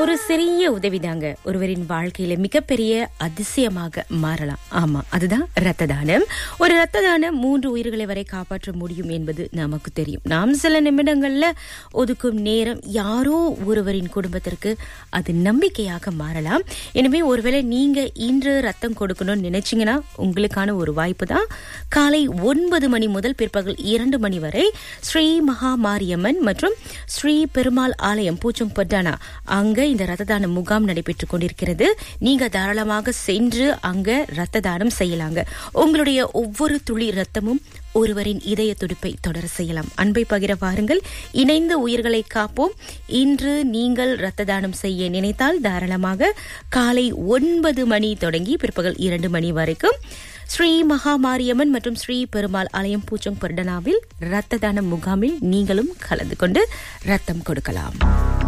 ஒரு சிறிய உதவிதாங்க ஒருவரின் வாழ்க்கையில மிகப்பெரிய அதிசயமாக மாறலாம் ஆமா அதுதான் ரத்த தானம் ஒரு ரத்த தானம் மூன்று உயிர்களை வரை காப்பாற்ற முடியும் என்பது நமக்கு தெரியும் நாம் சில நிமிடங்கள்ல ஒதுக்கும் நேரம் யாரோ ஒருவரின் குடும்பத்திற்கு அது நம்பிக்கையாக மாறலாம் எனவே ஒருவேளை நீங்க இன்று ரத்தம் கொடுக்கணும்னு நினைச்சீங்கன்னா உங்களுக்கான ஒரு வாய்ப்பு தான் காலை ஒன்பது மணி முதல் பிற்பகல் இரண்டு மணி வரை ஸ்ரீ மகா மாரியம்மன் மற்றும் ஸ்ரீ பெருமாள் ஆலயம் பூச்சம் பட்டானா அங்க இந்த ரத்த தான முகாம் நடைபெற்றுக் கொண்டிருக்கிறது நீங்க தாராளமாக சென்று அங்க ரத்த தானம் செய்யலாங்க உங்களுடைய ஒவ்வொரு துளி ரத்தமும் ஒருவரின் இதய துடிப்பை தொடர செய்யலாம் அன்பை பகிர வாருங்கள் இணைந்து உயிர்களை காப்போம் இன்று நீங்கள் ரத்த தானம் செய்ய நினைத்தால் தாராளமாக காலை ஒன்பது மணி தொடங்கி பிற்பகல் இரண்டு மணி வரைக்கும் ஸ்ரீ மகா மாரியம்மன் மற்றும் ஸ்ரீ பெருமாள் ஆலயம் பூச்சம் பர்டனாவில் ரத்த தான முகாமில் நீங்களும் கலந்து கொண்டு ரத்தம் கொடுக்கலாம்